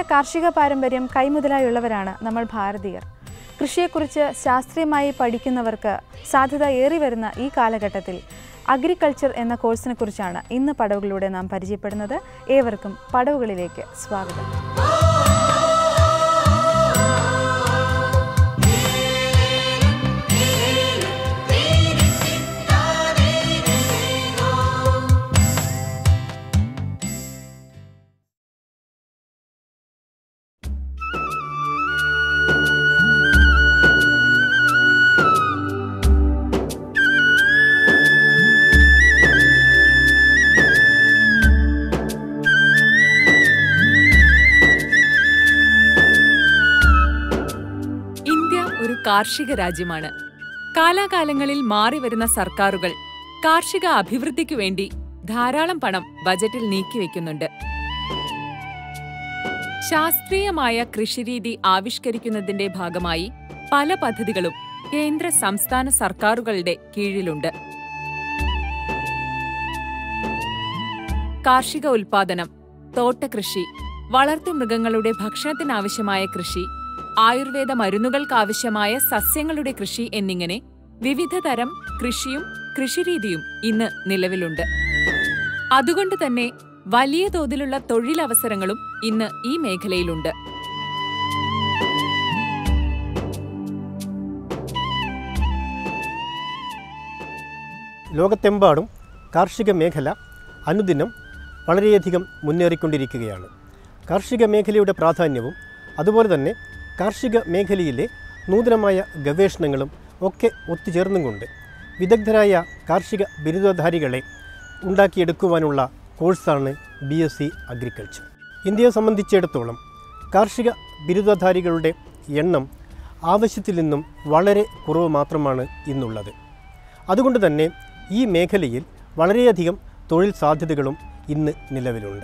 കാർഷിക പാരമ്പര്യം കൈമുതലായുള്ളവരാണ് നമ്മൾ ഭാരതീയർ കൃഷിയെക്കുറിച്ച് ശാസ്ത്രീയമായി പഠിക്കുന്നവർക്ക് സാധ്യത ഏറി വരുന്ന ഈ കാലഘട്ടത്തിൽ അഗ്രികൾച്ചർ എന്ന കോഴ്സിനെ കുറിച്ചാണ് ഇന്ന് പടവുകളിലൂടെ നാം പരിചയപ്പെടുന്നത് ഏവർക്കും പടവുകളിലേക്ക് സ്വാഗതം ഇന്ത്യ ഒരു കാർഷിക രാജ്യമാണ് കാലാകാലങ്ങളിൽ മാറിവരുന്ന സർക്കാരുകൾ കാർഷിക അഭിവൃദ്ധിക്കു വേണ്ടി ധാരാളം പണം ബജറ്റിൽ നീക്കിവെക്കുന്നുണ്ട് ശാസ്ത്രീയമായ കൃഷിരീതി ആവിഷ്കരിക്കുന്നതിന്റെ ഭാഗമായി പല പദ്ധതികളും കേന്ദ്ര സംസ്ഥാന സർക്കാരുകളുടെ കീഴിലുണ്ട് കാർഷിക ഉൽപാദനം തോട്ടകൃഷി വളർത്തുമൃഗങ്ങളുടെ ഭക്ഷണത്തിനാവശ്യമായ കൃഷി ആയുർവേദ മരുന്നുകൾക്കാവശ്യമായ സസ്യങ്ങളുടെ കൃഷി എന്നിങ്ങനെ വിവിധ തരം കൃഷിയും കൃഷിരീതിയും ഇന്ന് നിലവിലുണ്ട് അതുകൊണ്ട് തന്നെ വലിയ തോതിലുള്ള തൊഴിലവസരങ്ങളും ഇന്ന് ഈ മേഖലയിലുണ്ട് ലോകത്തെമ്പാടും കാർഷിക മേഖല അനുദിനം വളരെയധികം മുന്നേറിക്കൊണ്ടിരിക്കുകയാണ് കാർഷിക മേഖലയുടെ പ്രാധാന്യവും അതുപോലെ തന്നെ കാർഷിക മേഖലയിലെ നൂതനമായ ഗവേഷണങ്ങളും ഒക്കെ ഒത്തുചേർന്നും കൊണ്ട് വിദഗ്ധരായ കാർഷിക ബിരുദധാരികളെ ഉണ്ടാക്കിയെടുക്കുവാനുള്ള കോഴ്സാണ് ബി എസ് സി അഗ്രികൾച്ചർ ഇന്ത്യയെ സംബന്ധിച്ചിടത്തോളം കാർഷിക ബിരുദധാരികളുടെ എണ്ണം ആവശ്യത്തിൽ നിന്നും വളരെ കുറവ് മാത്രമാണ് ഇന്നുള്ളത് അതുകൊണ്ട് തന്നെ ഈ മേഖലയിൽ വളരെയധികം തൊഴിൽ സാധ്യതകളും ഇന്ന് നിലവിലുണ്ട്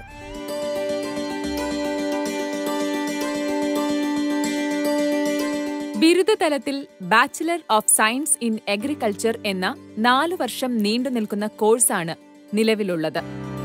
ബിരുദതലത്തിൽ bachelor of science in agriculture എന്ന നാലു വർഷം നീണ്ടു നിൽക്കുന്ന കോഴ്സാണ് നിലവിലുള്ളത്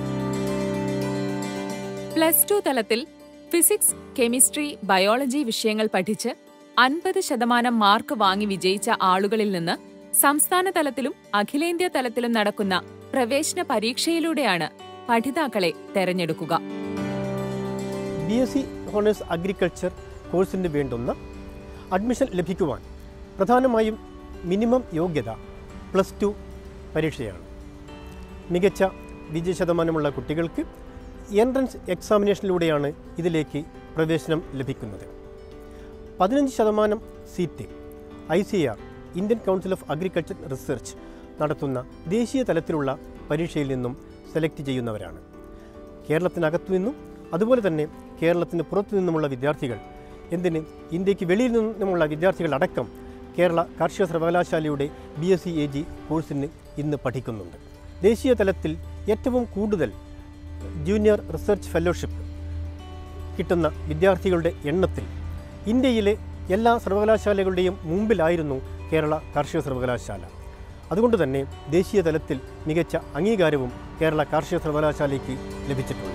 പ്ലസ് ടു തലത്തിൽ ഫിസിക്സ് കെമിസ്ട്രി ബയോളജി വിഷയങ്ങൾ പഠിച്ച് അൻപത് ശതമാനം മാർക്ക് വാങ്ങി വിജയിച്ച ആളുകളിൽ നിന്ന് സംസ്ഥാന തലത്തിലും അഖിലേന്ത്യാ തലത്തിലും നടക്കുന്ന പ്രവേശന പരീക്ഷയിലൂടെയാണ് പഠിതാക്കളെ തെരഞ്ഞെടുക്കുക B S C honours agriculture കോഴ്സിന് വേണ്ടുന്ന അഡ്മിഷൻ ലഭിക്കുവാൻ പ്രധാനമായും മിനിമം യോഗ്യത പ്ലസ് ടു പരീക്ഷയാണ് മികച്ച വിജയ ശതമാനമുള്ള കുട്ടികൾക്ക് എൻട്രൻസ് എക്സാമിനേഷനിലൂടെയാണ് ഇതിലേക്ക് പ്രവേശനം ലഭിക്കുന്നത് പതിനഞ്ച് ശതമാനം seat I C R Indian council of agriculture research നടത്തുന്ന ദേശീയ തലത്തിലുള്ള പരീക്ഷയിൽ നിന്നും സെലക്ട് ചെയ്യുന്നവരാണ് കേരളത്തിനകത്തു നിന്നും അതുപോലെ തന്നെ കേരളത്തിന് പുറത്തു നിന്നുമുള്ള വിദ്യാർത്ഥികൾ എന്തിന് ഇന്ത്യക്ക് വെളിയിൽ നിന്നുമുള്ള വിദ്യാർത്ഥികൾ അടക്കം കേരള കാർഷിക സർവകലാശാലയുടെ B S C A G കോഴ്സിന് ഇന്ന് പഠിക്കുന്നുണ്ട് ദേശീയ തലത്തിൽ ഏറ്റവും കൂടുതൽ ജൂനിയർ റിസർച്ച് ഫെലോഷിപ്പ് കിട്ടുന്ന വിദ്യാർത്ഥികളുടെ എണ്ണത്തിൽ ഇന്ത്യയിലെ എല്ലാ സർവകലാശാലകളുടെയും മുമ്പിലായിരുന്നു കേരള കാർഷിക സർവകലാശാല അതുകൊണ്ട് തന്നെ ദേശീയ തലത്തിൽ മികച്ച അംഗീകാരവും കേരള കാർഷിക സർവകലാശാലയ്ക്ക് ലഭിച്ചിട്ടുണ്ട്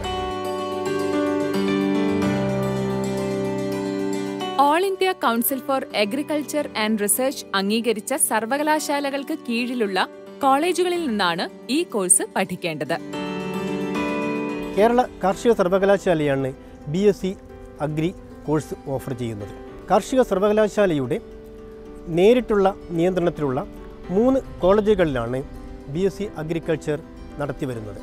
all India council for agriculture and research അംഗീകരിച്ച സർവകലാശാലകൾക്ക് കീഴിലുള്ള കോളേജുകളിൽ നിന്നാണ് ഈ കോഴ്സ് പഠിക്കേണ്ടത് കേരള കാർഷിക സർവകലാശാലയാണ് B S C agri course offer ചെയ്യുന്നത് കാർഷിക സർവകലാശാലയുടെ നേരിട്ടുള്ള നിയന്ത്രണത്തിലുള്ള മൂന്ന് കോളേജുകളിലാണ് ബി എസ് സി അഗ്രികൾച്ചർ നടത്തിവരുന്നത്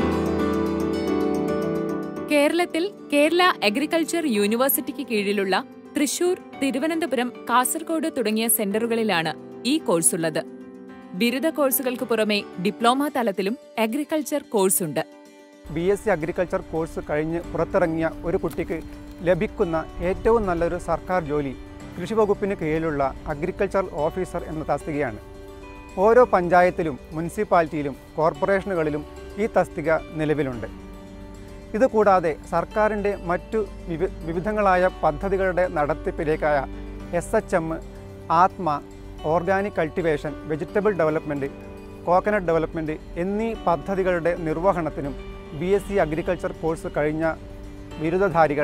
കേരളത്തിൽ കേരള അഗ്രികൾച്ചർ യൂണിവേഴ്സിറ്റിക്ക് കീഴിലുള്ള തൃശൂർ തിരുവനന്തപുരം കാസർഗോഡ് തുടങ്ങിയ സെന്ററുകളിലാണ് ഈ കോഴ്സുള്ളത് ബിരുദ കോഴ്സുകൾക്ക് പുറമെ ഡിപ്ലോമ തലത്തിലും അഗ്രികൾച്ചർ കോഴ്സുണ്ട് B S C agriculture course കഴിഞ്ഞ് പുറത്തിറങ്ങിയ ഒരു കുട്ടിക്ക് ലഭിക്കുന്ന ഏറ്റവും നല്ലൊരു സർക്കാർ ജോലി കൃഷി വകുപ്പിന് കീഴിലുള്ള അഗ്രികൾച്ചർ ഓഫീസർ എന്ന തസ്തികയാണ് ഓരോ പഞ്ചായത്തിലും മുനിസിപ്പാലിറ്റിയിലും കോർപ്പറേഷനുകളിലും ഈ തസ്തിക നിലവിലുണ്ട് ഇതുകൂടാതെ സർക്കാരിൻ്റെ മറ്റു വിവി വിവിധങ്ങളായ പദ്ധതികളുടെ നടത്തിപ്പിലേക്കായ എസ് എച്ച് എം ആത്മ organic cultivation vegetable development coconut development എന്നീ പദ്ധതികളുടെ നിർവഹണത്തിനും B S C agriculture course കഴിഞ്ഞ ബിരുദധാരികളെ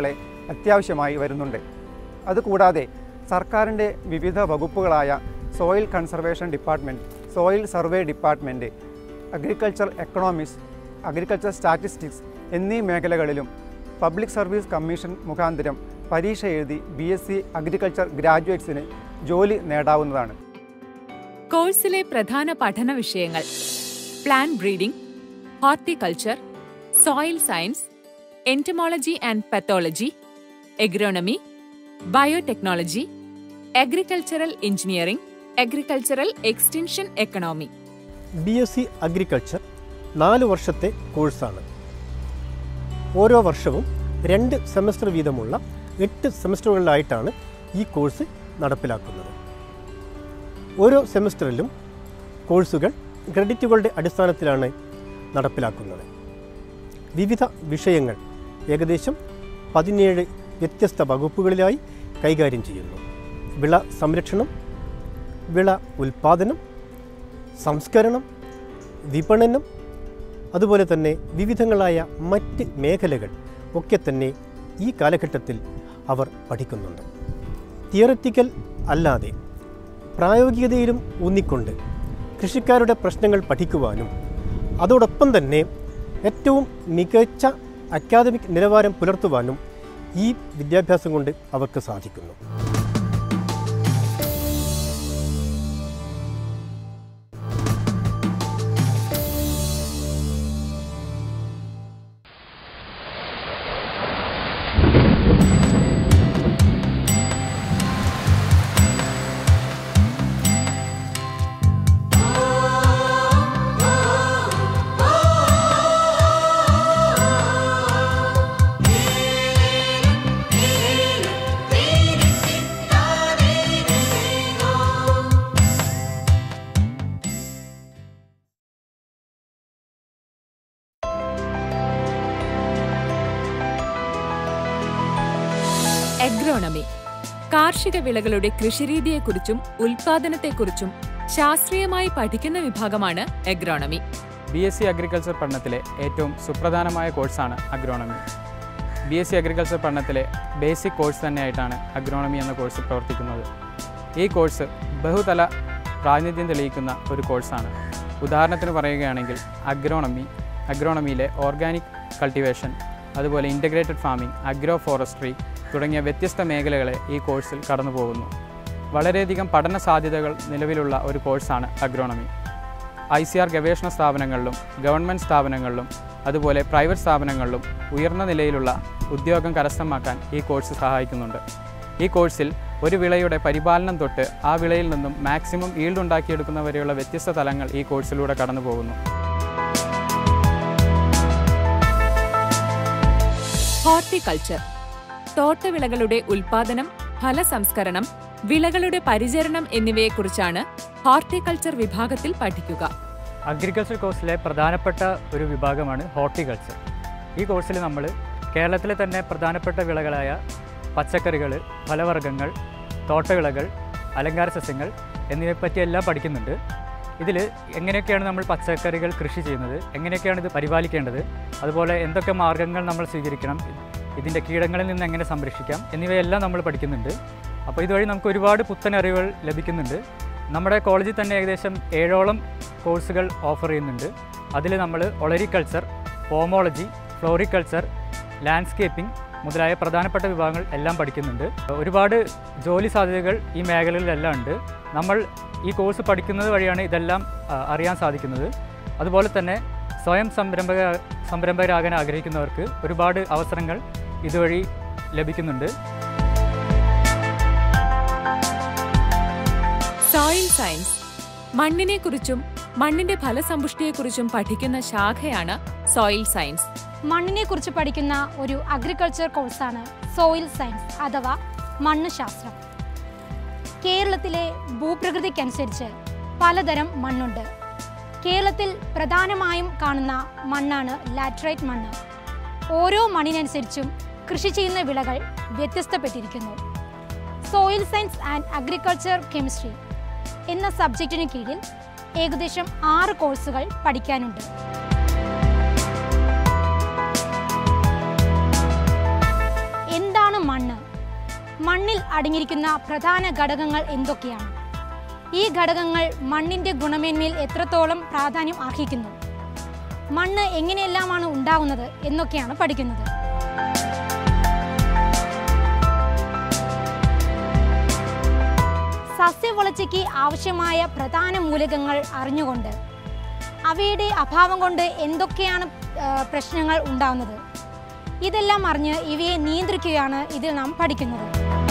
അത്യാവശ്യമായി വരുന്നുണ്ട് അതുകൂടാതെ സർക്കാരിൻ്റെ വിവിധ വകുപ്പുകളായ soil conservation department soil survey department agriculture economics agriculture statistics എന്നീ മേഖലകളിലും പബ്ലിക് സർവീസ് കമ്മീഷൻ മുഖാന്തരം പരീക്ഷ എഴുതി ബി എസ് സി അഗ്രികൾച്ചർ ഗ്രാജുവേറ്റ്സിന് ജോലി നേടാവുന്നതാണ് കോഴ്സിലെ പ്രധാന പഠന വിഷയങ്ങൾ plant breeding horticulture soil science entomology and pathology agronomy biotechnology agricultural engineering agricultural extension economy B S C agriculture നാല് വർഷത്തെ കോഴ്സാണ് ഓരോ വർഷവും രണ്ട് സെമസ്റ്റർ വീതമുള്ള എട്ട് സെമസ്റ്ററുകളിലായിട്ടാണ് ഈ കോഴ്സ് നടപ്പിലാക്കുന്നത് ഓരോ സെമസ്റ്ററിലും കോഴ്സുകൾ ക്രെഡിറ്റുകളുടെ അടിസ്ഥാനത്തിലാണ് നടപ്പിലാക്കുന്നത് വിവിധ വിഷയങ്ങൾ ഏകദേശം പതിനേഴ് വ്യത്യസ്ത വകുപ്പുകളിലായി കൈകാര്യം ചെയ്യുന്നു വിള സംരക്ഷണം വിള ഉൽപ്പാദനം സംസ്കരണം വിപണനം അതുപോലെ തന്നെ വിവിധങ്ങളായ മറ്റ് മേഖലകൾ ഒക്കെ തന്നെ ഈ കാലഘട്ടത്തിൽ അവർ പഠിക്കുന്നുണ്ട് തിയററ്റിക്കൽ അല്ലാതെ പ്രായോഗികതയിലും ഊന്നിക്കൊണ്ട് കൃഷിക്കാരുടെ പ്രശ്നങ്ങൾ പഠിക്കുവാനും അതോടൊപ്പം തന്നെ ഏറ്റവും മികച്ച അക്കാദമിക് നിലവാരം പുലർത്തുവാനും ഈ വിദ്യാഭ്യാസം കൊണ്ട് അവർക്ക് സാധിക്കുന്നു എഗ്രോണമി കാർഷിക വിളകളുടെ കൃഷിരീതിയെക്കുറിച്ചും ഉൽപാദനത്തെക്കുറിച്ചും ശാസ്ത്രീയമായി പഠിക്കുന്ന വിഭാഗമാണ് agronomy B S C agriculture പഠനത്തിലെ ഏറ്റവും സുപ്രധാനമായ കോഴ്സാണ് agronomy B S C agriculture പഠനത്തിലെ ബേസിക് കോഴ്സ് തന്നെയായിട്ടാണ് അഗ്രോണമി എന്ന കോഴ്സ് പ്രവർത്തിക്കുന്നത് ഈ കോഴ്സ് ബഹുതല പ്രാതിനിധ്യം തെളിയിക്കുന്ന ഒരു കോഴ്സാണ് ഉദാഹരണത്തിന് പറയുകയാണെങ്കിൽ അഗ്രോണമി അഗ്രോണമിയിലെ ഓർഗാനിക് കൾട്ടിവേഷൻ അതുപോലെ ഇൻ്റഗ്രേറ്റഡ് ഫാമിംഗ് അഗ്രോ ഫോറസ്ട്രി തുടങ്ങിയ വ്യത്യസ്ത മേഖലകളെ ഈ കോഴ്സിൽ കടന്നു പോകുന്നു വളരെയധികം പഠന സാധ്യതകൾ നിലവിലുള്ള ഒരു കോഴ്സാണ് അഗ്രോണമി ഐ സി ആർ ഗവേഷണ സ്ഥാപനങ്ങളിലും ഗവൺമെൻറ് സ്ഥാപനങ്ങളിലും അതുപോലെ പ്രൈവറ്റ് സ്ഥാപനങ്ങളിലും ഉയർന്ന നിലയിലുള്ള ഉദ്യോഗം കരസ്ഥമാക്കാൻ ഈ കോഴ്സ് സഹായിക്കുന്നുണ്ട് ഈ കോഴ്സിൽ ഒരു വിളയുടെ പരിപാലനം തൊട്ട് ആ വിളയിൽ നിന്നും മാക്സിമം ഈൽഡ് ഉണ്ടാക്കിയെടുക്കുന്ന വരെയുള്ള വ്യത്യസ്ത തലങ്ങൾ ഈ കോഴ്സിലൂടെ കടന്നു പോകുന്നു ഹോർട്ടിക്കൾച്ചർ തോട്ടവിളകളുടെ ഉൽപാദനം ഫലസംസ്കരണം വിളകളുടെ പരിചരണം എന്നിവയെക്കുറിച്ചാണ് ഹോർട്ടിക്കൾച്ചർ വിഭാഗത്തിൽ പഠിക്കുക അഗ്രികൾച്ചർ കോഴ്സിലെ പ്രധാനപ്പെട്ട ഒരു വിഭാഗമാണ് ഹോർട്ടിക്കൾച്ചർ ഈ കോഴ്സിൽ നമ്മൾ കേരളത്തിലെ തന്നെ പ്രധാനപ്പെട്ട വിളകളായ പച്ചക്കറികൾ ഫലവർഗ്ഗങ്ങൾ തോട്ടവിളകൾ അലങ്കാര സസ്യങ്ങൾ എന്നിവയെപ്പറ്റി എല്ലാം പഠിക്കുന്നുണ്ട് ഇതിൽ എങ്ങനെയൊക്കെയാണ് നമ്മൾ പച്ചക്കറികൾ കൃഷി ചെയ്യുന്നത് എങ്ങനെയൊക്കെയാണ് ഇത് പരിപാലിക്കേണ്ടത് അതുപോലെ എന്തൊക്കെ മാർഗ്ഗങ്ങൾ നമ്മൾ സ്വീകരിക്കണം ഇതിൻ്റെ കീടങ്ങളിൽ നിന്ന് എങ്ങനെ സംരക്ഷിക്കാം എന്നിവയെല്ലാം നമ്മൾ പഠിക്കുന്നുണ്ട് അപ്പോൾ ഇതുവഴി നമുക്ക് ഒരുപാട് പുത്തൻ അറിവുകൾ ലഭിക്കുന്നുണ്ട് നമ്മുടെ കോളേജിൽ തന്നെ ഏകദേശം ഏഴോളം കോഴ്സുകൾ ഓഫർ ചെയ്യുന്നുണ്ട് അതിൽ നമ്മൾ ഒളരിക്കൾച്ചർ പോമോളജി ഫ്ലോറിക്കൾച്ചർ ലാൻഡ്സ്കേപ്പിംഗ് മുതലായ പ്രധാനപ്പെട്ട വിഭാഗങ്ങൾ എല്ലാം പഠിക്കുന്നുണ്ട് ഒരുപാട് ജോലി സാധ്യതകൾ ഈ മേഖലകളിലെല്ലാം ഉണ്ട് നമ്മൾ ഈ കോഴ്സ് പഠിക്കുന്നത് വഴിയാണ് ഇതെല്ലാം ആ, അറിയാൻ സാധിക്കുന്നത് അതുപോലെ തന്നെ സ്വയം സംരംഭക സംരംഭകരാകാൻ ആഗ്രഹിക്കുന്നവർക്ക് ഒരുപാട് അവസരങ്ങൾ ഇതുവഴി ലഭിക്കുന്നുണ്ട് സോയിൽ സയൻസ് മണ്ണിനെക്കുറിച്ചും മണ്ണിന്റെ ഫലസമ്പുഷ്ടിയെക്കുറിച്ചും പഠിക്കുന്ന ശാഖയാണ് സോയിൽ സയൻസ് മണ്ണിനെ കുറിച്ച് പഠിക്കുന്ന ഒരു അഗ്രികൾച്ചർ കോഴ്സാണ് സോയിൽ സയൻസ് അഥവാ മണ്ണ് ശാസ്ത്രം കേരളത്തിലെ ഭൂപ്രകൃതിക്കനുസരിച്ച് പലതരം മണ്ണുണ്ട് കേരളത്തിൽ പ്രധാനമായും കാണുന്ന മണ്ണാണ് ലാറ്ററൈറ്റ് മണ്ണ് ഓരോ മണ്ണിനനുസരിച്ചും കൃഷി ചെയ്യുന്ന വിളകൾ വ്യത്യസ്തപ്പെട്ടിരിക്കുന്നു soil science and agriculture chemistry എന്ന സബ്ജക്റ്റിന് കീഴിൽ ഏകദേശം ആറ് കോഴ്സുകൾ പഠിക്കാനുണ്ട് എന്താണ് മണ്ണിൽ അടങ്ങിയിരിക്കുന്ന പ്രധാന ഘടകങ്ങൾ എന്തൊക്കെയാണ് ഈ ഘടകങ്ങൾ മണ്ണിൻ്റെ ഗുണമേന്മയിൽ എത്രത്തോളം പ്രാധാന്യം അർഹിക്കുന്നു മണ്ണ് എങ്ങനെയെല്ലാമാണ് ഉണ്ടാകുന്നത് എന്നൊക്കെയാണ് പഠിക്കുന്നത് സസ്യവളർച്ചയ്ക്ക് ആവശ്യമായ പ്രധാന മൂലകങ്ങൾ അറിഞ്ഞുകൊണ്ട് അവയുടെ അഭാവം കൊണ്ട് എന്തൊക്കെയാണ് ആ, പ്രശ്നങ്ങൾ ഉണ്ടാകുന്നത് ഇതെല്ലാം അറിഞ്ഞ് ഇവയെ നിയന്ത്രിക്കുകയാണ് ഇതിൽ നാം പഠിക്കുന്നത്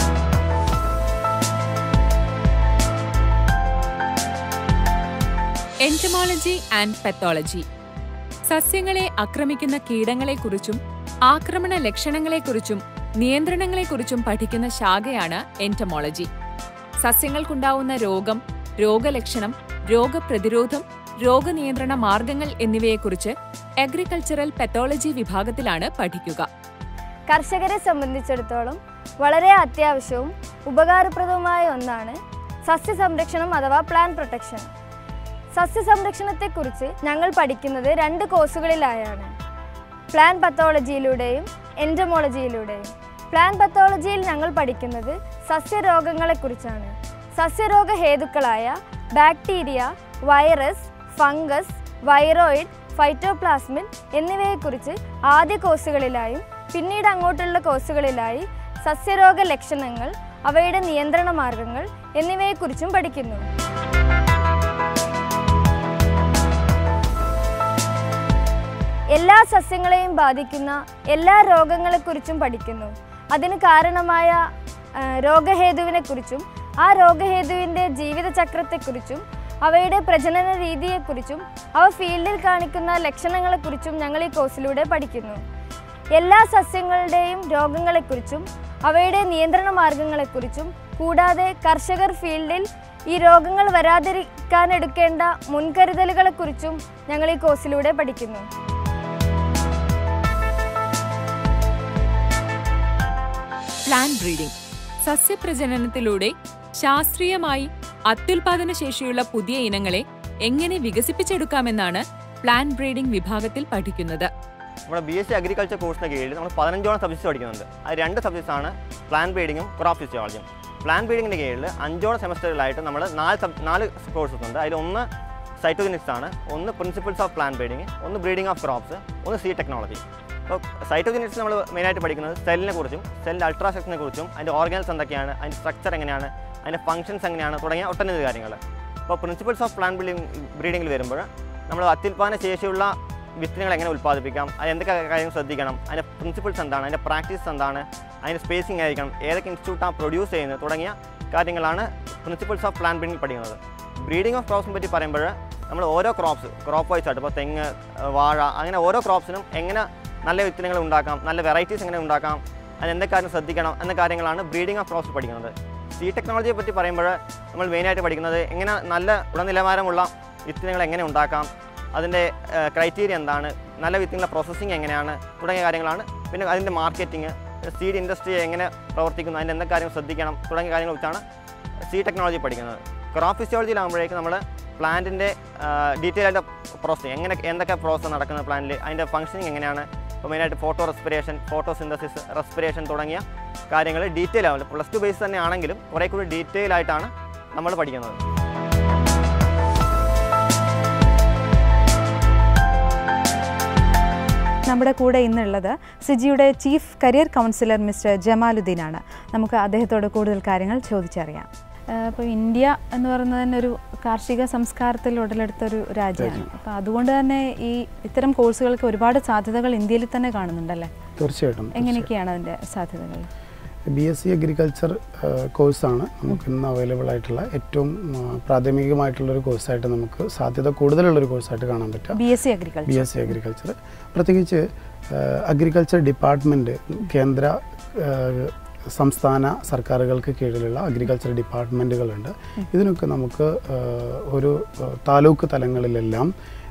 എൻറ്റമോളജി ആൻഡ് പെത്തോളജി സസ്യങ്ങളെ ആക്രമിക്കുന്ന കീടങ്ങളെക്കുറിച്ചും ആക്രമണ ലക്ഷണങ്ങളെക്കുറിച്ചും നിയന്ത്രണങ്ങളെക്കുറിച്ചും പഠിക്കുന്ന ശാഖയാണ് എൻറ്റമോളജി സസ്യങ്ങൾക്കുണ്ടാവുന്ന രോഗം രോഗലക്ഷണം രോഗപ്രതിരോധം രോഗനിയന്ത്രണ മാർഗങ്ങൾ എന്നിവയെക്കുറിച്ച് അഗ്രികൾച്ചറൽ പെത്തോളജി വിഭാഗത്തിലാണ് പഠിക്കുക കർഷകരെ സംബന്ധിച്ചിടത്തോളം വളരെ അത്യാവശ്യവും ഉപകാരപ്രദവുമായ ഒന്നാണ് സസ്യസംരക്ഷണം അഥവാ പ്ലാന്റ് പ്രൊട്ടക്ഷൻ സസ്യസംരക്ഷണത്തെക്കുറിച്ച് ഞങ്ങൾ പഠിക്കുന്നത് രണ്ട് കോഴ്സുകളിലായാണ് പ്ലാൻ പത്തോളജിയിലൂടെയും എൻറ്റമോളജിയിലൂടെയും പ്ലാൻ പത്തോളജിയിൽ ഞങ്ങൾ പഠിക്കുന്നത് സസ്യരോഗങ്ങളെക്കുറിച്ചാണ് സസ്യരോഗ ഹേതുക്കളായ ബാക്ടീരിയ വൈറസ് ഫംഗസ് വൈറോയിഡ് ഫൈറ്റോപ്ലാസ്മിൻ എന്നിവയെക്കുറിച്ച് ആദ്യ കോഴ്സുകളിലായും പിന്നീട് അങ്ങോട്ടുള്ള കോഴ്സുകളിലായി സസ്യരോഗ ലക്ഷണങ്ങൾ അവയുടെ നിയന്ത്രണ മാർഗങ്ങൾ എന്നിവയെക്കുറിച്ചും പഠിക്കുന്നു എല്ലാ സസ്യങ്ങളെയും ബാധിക്കുന്ന എല്ലാ രോഗങ്ങളെക്കുറിച്ചും പഠിക്കുന്നു അതിന് കാരണമായ ആ, രോഗഹേതുവിനെക്കുറിച്ചും ആ രോഗഹേതുവിൻ്റെ ജീവിതചക്രത്തെക്കുറിച്ചും അവയുടെ പ്രജനന രീതിയെക്കുറിച്ചും അവ ഫീൽഡിൽ കാണിക്കുന്ന ലക്ഷണങ്ങളെക്കുറിച്ചും ഞങ്ങൾ ഈ കോഴ്സിലൂടെ പഠിക്കുന്നു എല്ലാ സസ്യങ്ങളുടെയും രോഗങ്ങളെക്കുറിച്ചും അവയുടെ നിയന്ത്രണ മാർഗങ്ങളെക്കുറിച്ചും കൂടാതെ കർഷകർ ഫീൽഡിൽ ഈ രോഗങ്ങൾ വരാതിരിക്കാൻ എടുക്കേണ്ട മുൻകരുതലുകളെക്കുറിച്ചും ഞങ്ങൾ ഈ കോഴ്സിലൂടെ പഠിക്കുന്നു പ്ലാന്റ് ബ്രീഡിംഗ് സസ്യപ്രജനനത്തിലൂടെ ശാസ്ത്രീയമായി അത്യുൽപാദന ശേഷിയുള്ള പുതിയ ഇനങ്ങളെ എങ്ങനെ വികസിപ്പിച്ചെടുക്കാമെന്നാണ് പ്ലാന്റ് ബ്രീഡിംഗ് വിഭാഗത്തിൽ പഠിക്കുന്നത് നമ്മുടെ ബി എസ് സി അഗ്രികൾച്ചർ കോഴ്സിന് കീഴിൽ നമ്മൾ പതിനഞ്ചോളം സബ്ജക്ട്സ് പഠിക്കുന്നുണ്ട് അത് രണ്ട് സബ്ജക്ട്സ് ആണ് പ്ലാൻ ബ്രീഡിങ്ങും ക്രോപ്പ് ഫിസിയോളജിയും പ്ലാൻ ബ്രീഡിങ്ങിൻ്റെ കീഴിൽ അഞ്ചോളം സെമസ്റ്ററുകളായിട്ട് നമ്മൾ നാല് സബ് നാല് കോഴ്സസ് ഉണ്ട് അതിൽ ഒന്ന് സൈറ്റോജനിക്സ് ആണ് ഒന്ന് പ്രിൻസിപ്പിൾസ് ഓഫ് പ്ലാൻ ബ്രീഡിങ് ഒന്ന് ബ്രീഡിംഗ് ഓഫ് ക്രോപ്സ് ഒന്ന് സീ ടെക്നോളജി അപ്പോൾ സൈറ്റോജനിക്സ് നമ്മൾ മെയിനായിട്ട് പഠിക്കുന്നത് സെല്ലിനെ കുറിച്ചും സെല്ലിൻ്റെ അൾട്രാസെക്ഷനെ കുറിച്ചും അതിൻ്റെ ഓർഗൻസ് എന്തൊക്കെയാണ് അതിൻ്റെ സ്ട്രക്ചർ എങ്ങനെയാണ് അതിൻ്റെ ഫംഗ്ഷൻസ് എങ്ങനെയാണ് തുടങ്ങിയ ഒട്ടനവധി കാര്യങ്ങൾ അപ്പോൾ പ്രിൻസിപ്പിൾസ് ഓഫ് പ്ലാൻ ബ്രീഡിംഗ് ബ്രീഡിങ്ങിൽ വരുമ്പോൾ നമ്മൾ അത്യുൽപാദന ശേഷിയുള്ള വിത്തിനങ്ങൾ എങ്ങനെ ഉൽപ്പാദിപ്പിക്കാം അത് എന്തൊക്കെ കാര്യങ്ങൾ ശ്രദ്ധിക്കണം അതിൻ്റെ പ്രിൻസിപ്പിൾസ് എന്താണ് അതിൻ്റെ പ്രാക്ടീസ് എന്താണ് അതിൻ്റെ സ്പേസിംഗ് ആയിരിക്കണം ഏതൊക്കെ ഇൻസ്റ്റിറ്റ്യൂട്ടാണ് പ്രൊഡ്യൂസ് ചെയ്യുന്നത് തുടങ്ങിയ കാര്യങ്ങളാണ് പ്രിൻസിപ്പിൾസ് ഓഫ് പ്ലാൻ ബ്രീഡിംഗ് പഠിക്കുന്നത് ബ്രീഡിംഗ് ഓഫ് ക്രോപ്സിനെ പറ്റി പറയുമ്പോൾ നമ്മൾ ഓരോ ക്രോപ്സ് ക്രോപ്പ് വൈസ് ആയിട്ട് ഇപ്പോൾ തെങ്ങ് ഏഹ് വാഴ അങ്ങനെ ഓരോ ക്രോപ്സിനും എങ്ങനെ നല്ല വിത്തിനങ്ങൾ ഉണ്ടാക്കാം നല്ല വെറൈറ്റീസ് എങ്ങനെ ഉണ്ടാക്കാം അതിന് എന്തൊക്കെ കാര്യം ശ്രദ്ധിക്കണം എന്ന കാര്യങ്ങളാണ് ബ്രീഡിംഗ് ഓഫ് ക്രോപ്സ് പഠിക്കുന്നത് സീ ടെക്നോളജിയെ പറ്റി പറയുമ്പോൾ നമ്മൾ മെയിനായിട്ട് പഠിക്കുന്നത് എങ്ങനെ നല്ല ഗുണനിലവാരമുള്ള വിത്തിനങ്ങൾ എങ്ങനെ ഉണ്ടാക്കാം അതിൻ്റെ ക്രൈറ്റീരിയ എന്താണ് നല്ല വിത്തിനുള്ള പ്രോസസ്സിങ് എങ്ങനെയാണ് തുടങ്ങിയ കാര്യങ്ങളാണ് പിന്നെ അതിൻ്റെ മാർക്കറ്റിംഗ് സീഡ് ഇൻഡസ്ട്രി എങ്ങനെ പ്രവർത്തിക്കുന്നു അതിൻ്റെ എന്തൊക്കെ കാര്യങ്ങൾ ശ്രദ്ധിക്കണം തുടങ്ങിയ കാര്യങ്ങൾ വെച്ചാണ് സീ ടെക്നോളജി പഠിക്കുന്നത് ക്രോപ്പ് ഫിസിയോളജിയിലാകുമ്പോഴേക്കും നമ്മൾ പ്ലാന്റിൻ്റെ ഡീറ്റെയിൽ ആയിട്ട് പ്രോസസ്സിങ് എങ്ങനെ എന്തൊക്കെ പ്രോസസ്സ് നടക്കുന്നത് പ്ലാന്റിൽ അതിൻ്റെ ഫംഗ്ഷനിങ് എങ്ങനെയാണ് ഇപ്പോൾ മെയിനായിട്ട് photorespiration photosynthesis respiration തുടങ്ങിയ കാര്യങ്ങൾ ഡീറ്റെയിൽ ആവില്ല പ്ലസ് ടു ബേസ് തന്നെ ആണെങ്കിലും കുറേ കൂടി ഡീറ്റെയിൽ ആയിട്ടാണ് നമ്മൾ പഠിക്കുന്നത് നമ്മുടെ കൂടെ ഇന്നുള്ളത് സിജിയുടെ ചീഫ് കരിയർ കൗൺസിലർ മിസ്റ്റർ ജമാലുദ്ദീനാണ് നമുക്ക് അദ്ദേഹത്തോട് കൂടുതൽ കാര്യങ്ങൾ ചോദിച്ചറിയാം ഇപ്പോൾ ഇന്ത്യ എന്ന് പറയുന്നത് തന്നെ ഒരു കാർഷിക സംസ്കാരത്തിൽ ഉടലെടുത്തൊരു രാജ്യമാണ് അപ്പോൾ അതുകൊണ്ട് തന്നെ ഈ ഇത്തരം കോഴ്സുകൾക്ക് ഒരുപാട് സാധ്യതകൾ ഇന്ത്യയിൽ തന്നെ കാണുന്നുണ്ടല്ലേ തീർച്ചയായിട്ടും എങ്ങനെയൊക്കെയാണ് അതിൻ്റെ സാധ്യതകൾ ബി എസ് സി അഗ്രികൾച്ചർ കോഴ്സാണ് നമുക്ക് ഇന്ന് അവൈലബിൾ ആയിട്ടുള്ള ഏറ്റവും ആ, പ്രാഥമികമായിട്ടുള്ളൊരു കോഴ്സായിട്ട് നമുക്ക് സാധ്യത കൂടുതലുള്ളൊരു കോഴ്സായിട്ട് കാണാൻ പറ്റുക B S C agriculture B S C agriculture പ്രത്യേകിച്ച് അഗ്രികൾച്ചർ ഡിപ്പാർട്ട്മെൻറ്റ് കേന്ദ്ര ആ, സംസ്ഥാന സർക്കാരുകൾക്ക് കീഴിലുള്ള അഗ്രികൾച്ചർ ഡിപ്പാർട്ട്മെൻറ്റുകളുണ്ട് ഇതിനൊക്കെ നമുക്ക് ആ, ഒരു ആ, താലൂക്ക് തലങ്ങളിലെല്ലാം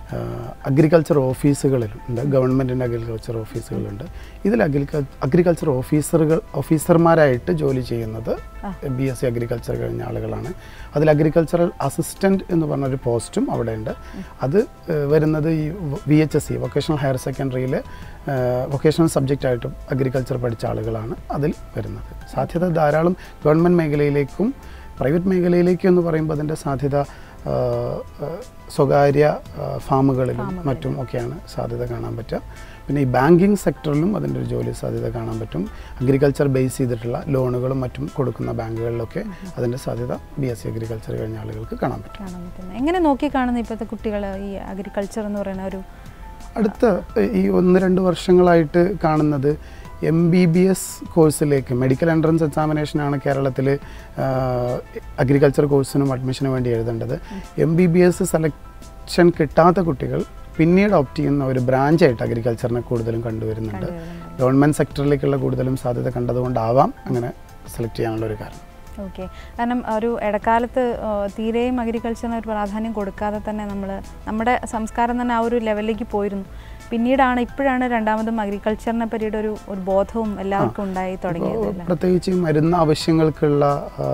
അഗ്രികൾച്ചർ ഓഫീസുകളിലും ഉണ്ട് ഗവൺമെൻറ്റിൻ്റെ അഗ്രികൾച്ചർ ഓഫീസുകളുണ്ട് ഇതിൽ അഗ്രികൾ അഗ്രികൾച്ചർ ഓഫീസറുകൾ ഓഫീസർമാരായിട്ട് ജോലി ചെയ്യുന്നത് ബി എസ് സി അഗ്രികൾച്ചർ കഴിഞ്ഞ ആളുകളാണ് അതിൽ അഗ്രികൾച്ചറൽ അസിസ്റ്റൻറ്റ് എന്ന് പറഞ്ഞൊരു പോസ്റ്റും അവിടെ ഉണ്ട് അത് ഏഹ്, വരുന്നത് ഈ V H S C vocational higher സെക്കൻഡറിയിൽ വൊക്കേഷണൽ സബ്ജക്റ്റായിട്ടും അഗ്രികൾച്ചർ പഠിച്ച ആളുകളാണ് അതിൽ വരുന്നത് സാധ്യത ധാരാളം ഗവൺമെൻറ് മേഖലയിലേക്കും പ്രൈവറ്റ് മേഖലയിലേക്കും എന്ന് പറയുമ്പോൾ അതിൻ്റെ സാധ്യത ആ, ആ, സ്വകാര്യ ആ, ഫാമുകളിലും മറ്റും ഒക്കെയാണ് സാധ്യത കാണാൻ പറ്റുക പിന്നെ ഈ ബാങ്കിങ് സെക്ടറിലും അതിൻ്റെ ഒരു ജോലി സാധ്യത കാണാൻ പറ്റും അഗ്രികൾച്ചർ ബേസ് ചെയ്തിട്ടുള്ള ലോണുകളും മറ്റും കൊടുക്കുന്ന ബാങ്കുകളിലൊക്കെ അതിൻ്റെ സാധ്യത ബി എസ് സി അഗ്രികൾച്ചർ കഴിഞ്ഞ ആളുകൾക്ക് കാണാൻ പറ്റും കാണാൻ പറ്റുന്നത് എങ്ങനെ നോക്കി കാണുന്നു ഇപ്പോഴത്തെ കുട്ടികൾ ഈ അഗ്രികൾച്ചർ എന്ന് പറയുന്ന ഒരു അടുത്ത ഈ ഒന്ന് രണ്ട് വർഷങ്ങളായിട്ട് കാണുന്നത് എം ബി ബി എസ് കോഴ്സിലേക്ക് മെഡിക്കൽ എൻട്രൻസ് എക്സാമിനേഷനാണ് കേരളത്തിൽ അഗ്രികൾച്ചർ കോഴ്സിനും അഡ്മിഷന് വേണ്ടി എഴുതേണ്ടത് M B B S selection കിട്ടാത്ത കുട്ടികൾ പിന്നീട് ഓപ്റ്റ് ചെയ്യുന്ന ഒരു ബ്രാഞ്ചായിട്ട് അഗ്രികൾച്ചറിനെ കൂടുതലും കണ്ടുവരുന്നുണ്ട് ഗവൺമെൻറ് സെക്ടറിലേക്കുള്ള കൂടുതലും സാധ്യത കണ്ടതുകൊണ്ടാവാം അങ്ങനെ സെലക്ട് ചെയ്യാനുള്ള ഒരു കാരണം ഓക്കെ കാരണം ഒരു ഇടക്കാലത്ത് ആ, തീരെയും അഗ്രികൾച്ചറിന് ഒരു പ്രാധാന്യം കൊടുക്കാതെ തന്നെ നമ്മൾ നമ്മുടെ സംസ്കാരം തന്നെ ആ ഒരു ലെവലിലേക്ക് പോയിരുന്നു പിന്നീടാണ് ഇപ്പോഴാണ് രണ്ടാമതും അഗ്രികൾച്ചറിനെ പറ്റിയിട്ട് ഒരു ഒരു ബോധവും എല്ലാവർക്കും ഉണ്ടായി തുടങ്ങിയത് അല്ലേ? പ്രത്യേകിച്ച് ഈ മരുന്ന് ആവശ്യങ്ങൾക്കുള്ള ആ,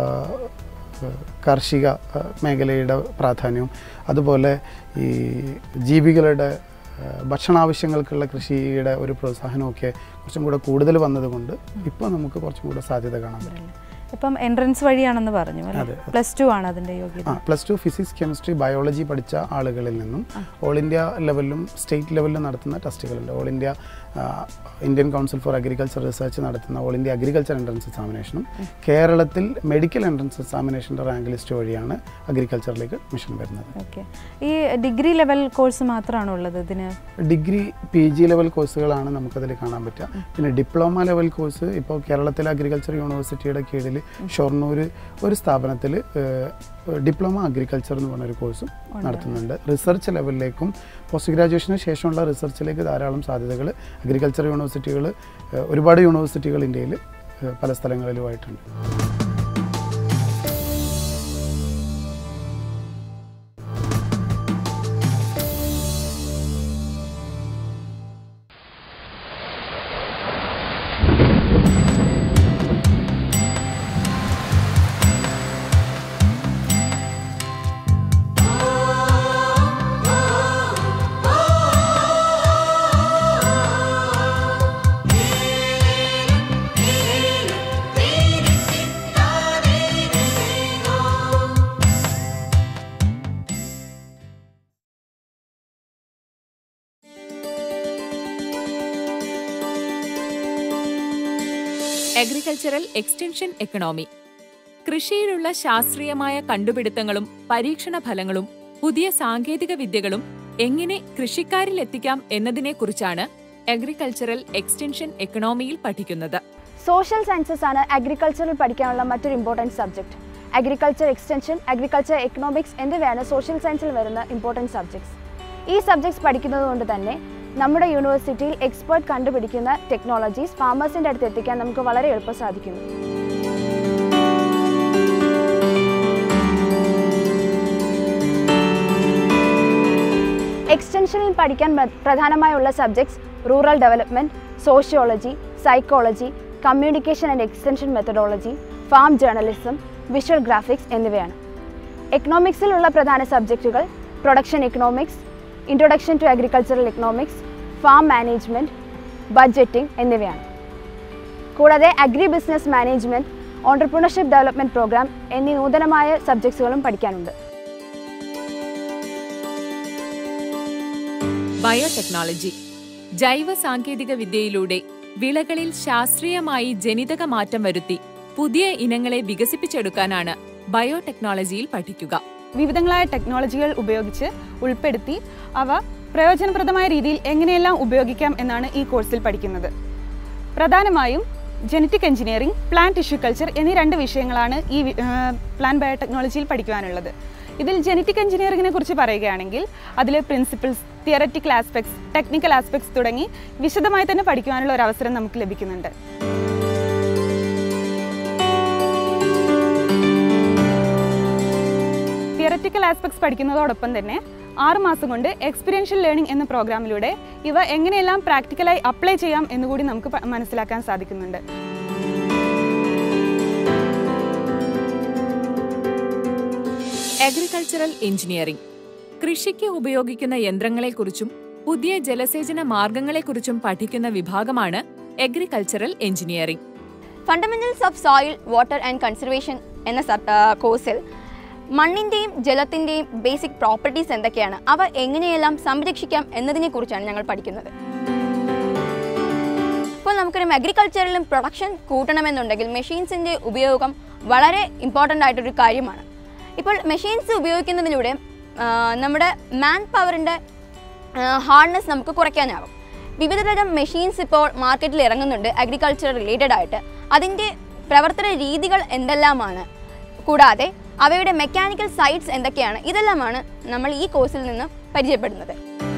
കാർഷിക ആ, മേഖലയുടെ പ്രാധാന്യവും അതുപോലെ ഈ ജീവികളുടെ ആ, ഭക്ഷണാവശ്യങ്ങൾക്കുള്ള കൃഷിയുടെ ഒരു പ്രോത്സാഹനമൊക്കെ കുറച്ചും കൂടെ കൂടുതൽ വന്നതുകൊണ്ട് ഇപ്പോൾ നമുക്ക് കുറച്ചും കൂടെ സാധ്യത കാണാൻ പറ്റും ഇപ്പം എൻട്രൻസ് വഴിയാണെന്ന് പറഞ്ഞു അല്ലേ അതെ. പ്ലസ് ടു ആണ് അതിൻ്റെ യോഗ്യത ആ plus two physics chemistry biology പഠിച്ച ആളുകളിൽ നിന്നും ഓൾ ഇന്ത്യ ലെവലിലും സ്റ്റേറ്റ് ലെവലിലും നടത്തുന്ന ടെസ്റ്റുകളുണ്ട് ഓൾ ഇന്ത്യ ആ, Indian council for agriculture research നടത്തുന്ന ഓൾ ഇന്ത്യ അഗ്രികൾച്ചർ എൻട്രൻസ് എക്സാമിനേഷനും കേരളത്തിൽ മെഡിക്കൽ എൻട്രൻസ് എക്സാമിനേഷൻ്റെ റാങ്ക് ലിസ്റ്റ് വഴിയാണ് അഗ്രികൾച്ചറിലേക്ക് അഡ്മിഷൻ വരുന്നത് ഓക്കെ ഈ ഡിഗ്രി ലെവൽ കോഴ്സ് മാത്രമാണോ ഉള്ളത് ഇതിന് ഡിഗ്രി പി ജി ലെവൽ കോഴ്സുകളാണ് നമുക്കതിൽ കാണാൻ പറ്റുക പിന്നെ ഡിപ്ലോമ ലെവൽ കോഴ്സ് ഇപ്പോൾ കേരളത്തിലെ അഗ്രികൾച്ചർ യൂണിവേഴ്സിറ്റിയുടെ കീഴിൽ ഷൊർണൂർ ഒരു സ്ഥാപനത്തിൽ ഡിപ്ലോമ അഗ്രികൾച്ചർ എന്ന് പറഞ്ഞൊരു കോഴ്സും നടത്തുന്നുണ്ട് റിസർച്ച് ലെവലിലേക്കും പോസ്റ്റ് ഗ്രാജുവേഷന് ശേഷമുള്ള റിസർച്ചിലേക്ക് ധാരാളം സാധ്യതകൾ അഗ്രികൾച്ചർ യൂണിവേഴ്സിറ്റികൾ ഒരുപാട് യൂണിവേഴ്സിറ്റികൾ ഇന്ത്യയിൽ ഏഹ്, പല സ്ഥലങ്ങളിലുമായിട്ടുണ്ട് അഗ്രികൾച്ചറൽ എക്സ്റ്റൻഷൻ എക്കണോമി കൃഷിയിലുള്ള ശാസ്ത്രീയമായ കണ്ടുപിടുത്തങ്ങളും പരീക്ഷണ ഫലങ്ങളും പുതിയ സാങ്കേതിക വിദ്യകളും എങ്ങനെ കൃഷിക്കാരിൽ എത്തിക്കാം എന്നതിനെക്കുറിച്ചാണ് അഗ്രികൾച്ചറൽ എക്സ്റ്റൻഷൻ എക്കണോമിയിൽ പഠിക്കുന്നത് സോഷ്യൽ സയൻസസ് ആണ് അഗ്രികൾച്ചറിൽ പഠിക്കാനുള്ള മറ്റൊരു important subject agriculture extension agriculture economics എന്നിവയാണ് സോഷ്യൽ സയൻസിൽ വരുന്ന ഇമ്പോർട്ടൻറ്റ് സബ്ജക്ട്സ് ഈ സബ്ജക്ട്സ് പഠിക്കുന്നത് കൊണ്ട് തന്നെ നമ്മുടെ യൂണിവേഴ്സിറ്റിയിൽ എക്സ്പേർട്ട് കണ്ടുപിടിക്കുന്ന ടെക്നോളജീസ് ഫാമേഴ്സിൻ്റെ അടുത്ത് എത്തിക്കാൻ നമുക്ക് വളരെ എളുപ്പം സാധിക്കുന്നു എക്സ്റ്റൻഷനിൽ പഠിക്കാൻ പ്ര- പ്രധാനമായുള്ള subjects rural development sociology psychology communication and extension methodology farm journalism visual graphics എന്നിവയാണ് എക്കണോമിക്സിലുള്ള പ്രധാന സബ്ജക്റ്റുകൾ production economics introduction to agricultural economics farm management budgeting എന്നിവയാണ് കൂടാതെ agri business management entrepreneurship development program എന്നീ നൂതനമായ സബ്ജക്ട്സുകളും പഠിക്കാനുണ്ട് ബയോടെക്നോളജി ജൈവ സാങ്കേതിക വിദ്യയിലൂടെ വിളകളിൽ ശാസ്ത്രീയമായി ജനിതക മാറ്റം വരുത്തി പുതിയ ഇനങ്ങളെ വികസിപ്പിച്ചെടുക്കാനാണ് ബയോടെക്നോളജിയിൽ പഠിക്കുക വിവിധങ്ങളായ ടെക്നോളജികൾ ഉപയോഗിച്ച് ഉൾപ്പെടുത്തി അവ പ്രയോജനപ്രദമായ രീതിയിൽ എങ്ങനെയെല്ലാം ഉപയോഗിക്കാം എന്നാണ് ഈ കോഴ്സിൽ പഠിക്കുന്നത് പ്രധാനമായും genetic engineering plant tissue culture എന്നീ രണ്ട് വിഷയങ്ങളാണ് ഈ വി- ആ, പ്ലാൻ ബയോടെക്നോളജിയിൽ പഠിക്കുവാനുള്ളത് ഇതിൽ ജനറ്റിക് എഞ്ചിനീയറിംഗിനെ കുറിച്ച് പറയുകയാണെങ്കിൽ അതിലെ principles theoretical aspects technical aspects തുടങ്ങി വിശദമായി തന്നെ പഠിക്കുവാനുള്ള ഒരു അവസരം നമുക്ക് ലഭിക്കുന്നുണ്ട് തിയററ്റിക്കൽ ആസ്പെക്ട്സ് പഠിക്കുന്നതോടൊപ്പം തന്നെ ആറുമാസം കൊണ്ട് എക്സ്പീരിയൻഷ്യൽ ലേണിംഗ് എന്ന പ്രോഗ്രാമിലൂടെ ഇവ എങ്ങനെയെല്ലാം പ്രാക്ടിക്കലായി അപ്ലൈ ചെയ്യാം എന്നുകൂടി നമുക്ക് പ- മനസ്സിലാക്കാൻ സാധിക്കുന്നുണ്ട് അഗ്രികൾച്ചറൽ എഞ്ചിനീയറിംഗ് കൃഷിക്ക് ഉപയോഗിക്കുന്ന യന്ത്രങ്ങളെക്കുറിച്ചും പുതിയ ജലസേചന മാർഗങ്ങളെക്കുറിച്ചും പഠിക്കുന്ന വിഭാഗമാണ് agricultural engineering fundamentals of soil water and conservation എന്ന സബ് കോഴ്സിൽ മണ്ണിൻ്റെയും ജലത്തിൻ്റെയും ബേസിക് പ്രോപ്പർട്ടീസ് എന്തൊക്കെയാണ് അവ എങ്ങനെയെല്ലാം സംരക്ഷിക്കാം എന്നതിനെക്കുറിച്ചാണ് ഞങ്ങൾ പഠിക്കുന്നത് ഇപ്പോൾ നമുക്കറിയാം അഗ്രികൾച്ചറിലും പ്രൊഡക്ഷൻ കൂട്ടണമെന്നുണ്ടെങ്കിൽ മെഷീൻസിൻ്റെ ഉപയോഗം വളരെ ഇമ്പോർട്ടൻ്റ് ആയിട്ടൊരു കാര്യമാണ് ഇപ്പോൾ മെഷീൻസ് ഉപയോഗിക്കുന്നതിലൂടെ ആ, നമ്മുടെ മാൻ പവറിൻ്റെ ഹാർഡ്നെസ് നമുക്ക് കുറയ്ക്കാനാവും വിവിധതരം മെഷീൻസ് ഇപ്പോൾ മാർക്കറ്റിൽ ഇറങ്ങുന്നുണ്ട് അഗ്രികൾച്ചർ റിലേറ്റഡ് ആയിട്ട് അതിൻ്റെ പ്രവർത്തന രീതികൾ എന്തെല്ലാമാണ് കൂടാതെ അവയുടെ മെക്കാനിക്കൽ സൈറ്റ്സ് എന്തൊക്കെയാണ് ഇതെല്ലാമാണ് നമ്മൾ ഈ കോഴ്സിൽ നിന്ന് പരിചയപ്പെടുന്നത്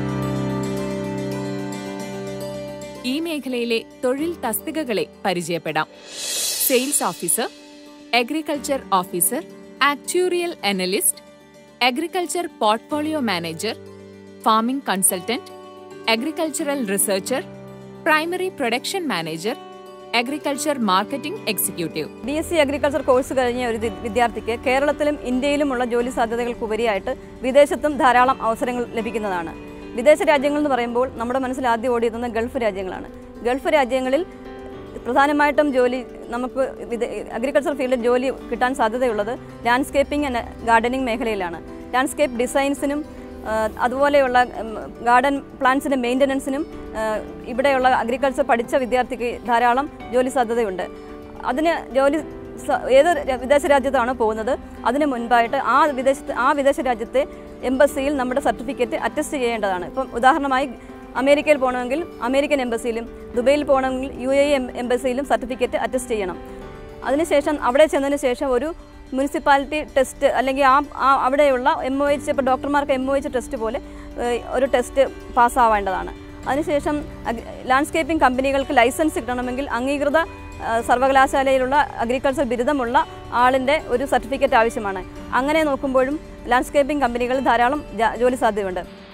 ഈ മേഖലയിലെ തൊഴിൽ തസ്തികകളെ പരിചയപ്പെടാം sales officer agriculture officer actuarial analyst agriculture portfolio manager farming consultant agricultural researcher primary production manager agriculture marketing executive B S C agriculture course കഴിഞ്ഞ ഒരു ദി- വിദ്യാർത്ഥിക്ക് കേരളത്തിലും ഇന്ത്യയിലുമുള്ള ജോലി സാധ്യതകൾക്കുപരിയായിട്ട് വിദേശത്തും ധാരാളം അവസരങ്ങൾ ലഭിക്കുന്നതാണ് വിദേശ രാജ്യങ്ങൾ എന്ന് പറയുമ്പോൾ നമ്മുടെ മനസ്സിൽ ആദ്യം ഓടിയെത്തുന്ന ഗൾഫ് രാജ്യങ്ങളാണ് ഗൾഫ് രാജ്യങ്ങളിൽ പ്രധാനമായിട്ടും ജോലി നമുക്ക് വിദേ- അഗ്രികൾച്ചർ ഫീൽഡിൽ ജോലി കിട്ടാൻ സാധ്യതയുള്ളത് ലാൻഡ്സ്കേപ്പിംഗ് ആൻഡ് ഗാർഡനിങ് മേഖലയിലാണ് ലാൻഡ്സ്കേപ്പ് ഡിസൈൻസിനും ആ, അതുപോലെയുള്ള ഉം, ഗാർഡൻ പ്ലാന്റ്സിൻ്റെ മെയിൻ്റനൻസിനും ആ, ഇവിടെയുള്ള അഗ്രികൾച്ചർ പഠിച്ച വിദ്യാർത്ഥിക്ക് ധാരാളം ജോലി സാധ്യതയുണ്ട് അതിന് ജോലി സ- ഏത് ര- വിദേശ രാജ്യത്താണ് പോകുന്നത് അതിന് മുൻപായിട്ട് ആ വിദേശത്ത് ആ വിദേശ രാജ്യത്തെ എംബസിയിൽ നമ്മുടെ സർട്ടിഫിക്കറ്റ് അറ്റസ്റ്റ് ചെയ്യേണ്ടതാണ് ഇപ്പം ഉദാഹരണമായി അമേരിക്കയിൽ പോകണമെങ്കിൽ അമേരിക്കൻ എംബസിയിലും ദുബൈയിൽ പോകണമെങ്കിൽ യു എ എംബസിയിലും സർട്ടിഫിക്കറ്റ് അറ്റസ്റ്റ് ചെയ്യണം അതിനുശേഷം അവിടെ ചെന്നതിന് ശേഷം ഒരു മുനിസിപ്പാലിറ്റി ടെസ്റ്റ് അല്ലെങ്കിൽ ആ ആ അവിടെയുള്ള എം ഒ എച്ച് ഇപ്പോൾ ഡോക്ടർമാർക്ക് എം ഒ എച്ച് ടെസ്റ്റ് പോലെ ഏഹ്, ഒരു ടെസ്റ്റ് പാസ്സാവേണ്ടതാണ് അതിനുശേഷം അഗ്- ലാൻഡ്സ്കേപ്പിംഗ് കമ്പനികൾക്ക് ലൈസൻസ് കിട്ടണമെങ്കിൽ അംഗീകൃത ആ, സർവകലാശാലയിലുള്ള അഗ്രികൾച്ചർ ബിരുദമുള്ള ആളിൻ്റെ ഒരു സർട്ടിഫിക്കറ്റ് ആവശ്യമാണ് അങ്ങനെ നോക്കുമ്പോഴും ലാൻഡ്സ്കേപ്പിംഗ് കമ്പനികൾ ധാരാളം ജാ- ജോലി സാധ്യതയുണ്ട്